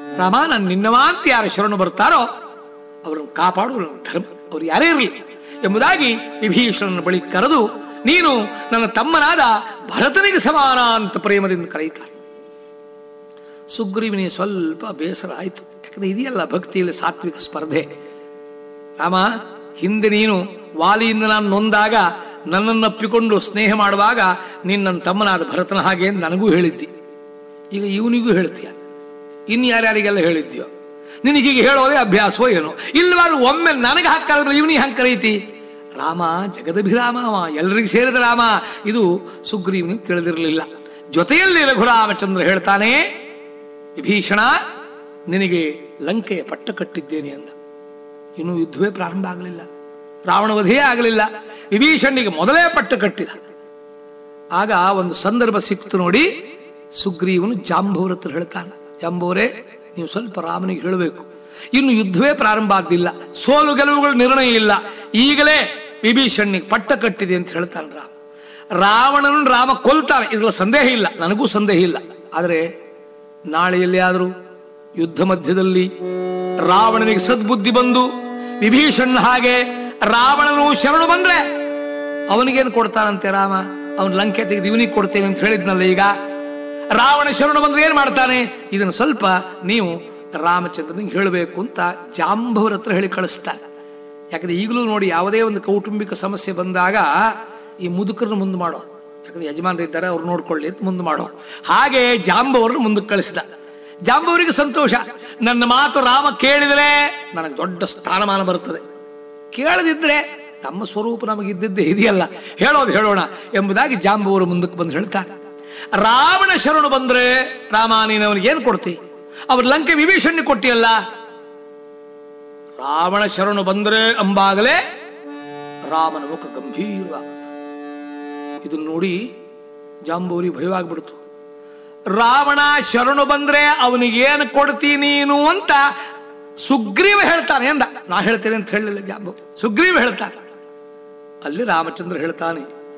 ರಾಮ ನಾನು ನಿನ್ನವಾಂತ ಯಾರು ಶರಣು ಬರ್ತಾರೋ ಅವರನ್ನು ಕಾಪಾಡುವ ಧರ್ಮ ಅವರು ಯಾರೇ ಇರಲಿ ಎಂಬುದಾಗಿ ವಿಭೀಷಣನ ಬಳಿ ಕರೆದು ನೀನು ನನ್ನ ತಮ್ಮನಾದ ಭರತನಿಗೆ ಸಮಾನ ಅಂತ ಪ್ರೇಮದಿಂದ ಕರೆಯುತ್ತಾರೆ ಸುಗ್ರೀವನಿಗೆ ಸ್ವಲ್ಪ ಬೇಸರ ಆಯಿತು ಯಾಕಂದ್ರೆ ಇದೆಯಲ್ಲ ಭಕ್ತಿಯಲ್ಲಿ ಸಾತ್ವಿಕ ಸ್ಪರ್ಧೆ ರಾಮ ಹಿಂದೆ ನೀನು ವಾಲಿಯಿಂದ ನಾನು ನೊಂದಾಗ ನನ್ನನ್ನು ಅಪ್ಪಿಕೊಂಡು ಸ್ನೇಹ ಮಾಡುವಾಗ ನೀನು ನನ್ನ ತಮ್ಮನಾದ ಭರತನ ಹಾಗೆ ಅಂತ ನನಗೂ ಹೇಳಿದ್ದಿ ಈಗ ಇವನಿಗೂ ಹೇಳ್ತೀಯ ಇನ್ನು ಯಾರ್ಯಾರಿಗೆಲ್ಲ ಹೇಳಿದ್ಯೋ ನಿನಗೀಗ ಹೇಳೋದೇ ಅಭ್ಯಾಸವೋ ಏನೋ ಇಲ್ವಾರು ಒಮ್ಮೆ ನನಗೆ ಹಾಕಲ್ಲ ಇವನಿಗೆ ಹಂಗೆ ಕರೀತಿ ರಾಮ ಜಗದಭಿರಾಮ ಅವ ಎಲ್ಲರಿಗೂ ಸೇರಿದ ರಾಮ ಇದು ಸುಗ್ರೀವನಿಗೆ ತಿಳಿದಿರಲಿಲ್ಲ ಜೊತೆಯಲ್ಲಿ ರಘುರಾಮಚಂದ್ರ ಹೇಳ್ತಾನೆ ವಿಭೀಷಣ ನಿನಗೆ ಲಂಕೆಯ ಪಟ್ಟ ಕಟ್ಟಿದ್ದೇನೆ ಅಂದ ಇನ್ನು ಯುದ್ಧವೇ ಪ್ರಾರಂಭ ಆಗಲಿಲ್ಲ ರಾವಣ ವಧೆಯೇ ಆಗಲಿಲ್ಲ ವಿಭೀಷಣಿಗೆ ಮೊದಲೇ ಪಟ್ಟ ಕಟ್ಟಿದ ಆಗ ಒಂದು ಸಂದರ್ಭ ಸಿಕ್ತು ನೋಡಿ ಸುಗ್ರೀವನು ಜಾಂಬವರ ಹತ್ರ ಹೇಳ್ತಾನೆ ಜಾಂಬವರೇ ನೀವು ಸ್ವಲ್ಪ ರಾಮನಿಗೆ ಹೇಳಬೇಕು ಇನ್ನು ಯುದ್ಧವೇ ಪ್ರಾರಂಭ ಆಗಲಿಲ್ಲ ಸೋಲು ಗೆಲುವುಗಳ ನಿರ್ಣಯ ಇಲ್ಲ ಈಗಲೇ ವಿಭೀಷಣಿಗೆ ಪಟ್ಟ ಕಟ್ಟಿದೆ ಅಂತ ಹೇಳ್ತಾನೆ ರಾಮ ರಾವಣನನ್ನು ರಾಮ ಕೊಲ್ತಾನೆ ಇದರ ಸಂದೇಹ ಇಲ್ಲ ನನಗೂ ಸಂದೇಹ ಇಲ್ಲ ಆದರೆ ನಾಳೆ ಎಲ್ಲಿಯಾದರೂ ಯುದ್ಧ ಮಧ್ಯದಲ್ಲಿ ರಾವಣನಿಗೆ ಸದ್ಬುದ್ಧಿ ಬಂದು ವಿಭೀಷಣ ಹಾಗೆ ರಾವಣನು ಶರಣು ಬಂದ್ರೆ ಅವನಿಗೇನು ಕೊಡ್ತಾನಂತೆ ರಾಮ ಅವನು ಲಂಕೆ ತೆಗೆದು ಇವನಿಗೆ ಕೊಡ್ತೇನೆ ಅಂತ ಹೇಳಿದ್ನಲ್ಲ ಈಗ ರಾವಣ ಶರಣು ಬಂದ್ರೆ ಏನ್ ಮಾಡ್ತಾನೆ ಇದನ್ನು ಸ್ವಲ್ಪ ನೀವು ರಾಮಚಂದ್ರನಿಗೆ ಹೇಳಬೇಕು ಅಂತ ಜಾಂಬವರ ಹತ್ರ ಹೇಳಿ ಕಳಿಸ್ತಾರೆ ಯಾಕಂದ್ರೆ ಈಗಲೂ ನೋಡಿ ಯಾವುದೇ ಒಂದು ಕೌಟುಂಬಿಕ ಸಮಸ್ಯೆ ಬಂದಾಗ ಈ ಮುದುಕರನ್ನು ಮುಂದೆ ಮಾಡೋ ಯಾಕಂದ್ರೆ ಯಜಮಾನರು ಇದ್ದಾರೆ ಅವ್ರು ನೋಡ್ಕೊಳ್ಳಿ ಅಂತ ಮುಂದೆ ಮಾಡೋ ಹಾಗೆ ಜಾಂಬವರನ್ನು ಮುಂದಕ್ಕೆ ಕಳಿಸಿದ ಜಾಂಬವರಿಗೆ ಸಂತೋಷ ನನ್ನ ಮಾತು ರಾಮ ಕೇಳಿದರೆ ನನಗೆ ದೊಡ್ಡ ಸ್ಥಾನಮಾನ ಬರುತ್ತದೆ ಕೇಳದಿದ್ರೆ ನಮ್ಮ ಸ್ವರೂಪ ನಮಗಿದ್ದದ್ದೇ ಇದೆಯಲ್ಲ ಹೇಳೋದು ಹೇಳೋಣ ಎಂಬುದಾಗಿ ಜಾಂಬವರು ಮುಂದಕ್ಕೆ ಬಂದು ಹೇಳ್ತಾರೆ ರಾವಣ ಶರಣು ಬಂದ್ರೆ ರಾಮ ನೀನು ಅವನಿಗೆ ಏನು ಕೊಡ್ತಿ ಅವ್ರ ಲಂಕೆ ವಿಭೀಷಣಿ ಕೊಟ್ಟಿಯಲ್ಲ ರಾವಣ ಶರಣು ಬಂದ್ರೆ ಅಂಬಾಗಲೇ ರಾಮನ ಮುಖ ಗಂಭೀರ ಇದನ್ನು ನೋಡಿ ಜಾಂಬೂರಿ ಭಯವಾಗ್ಬಿಡ್ತು ರಾವಣ ಶರಣು ಬಂದ್ರೆ ಅವನಿಗೆ ಏನು ಕೊಡ್ತಿ ನೀನು ಅಂತ ಸುಗ್ರೀವ ಹೇಳ್ತಾನೆ ಅಂದ ನಾ ಹೇಳ್ತೇನೆ ಅಂತ ಹೇಳಲಿಲ್ಲ ಜಾಂಬು ಸುಗ್ರೀವ ಹೇಳ್ತಾನೆ ಅಲ್ಲಿ ರಾಮಚಂದ್ರ ಹೇಳ್ತಾನೆ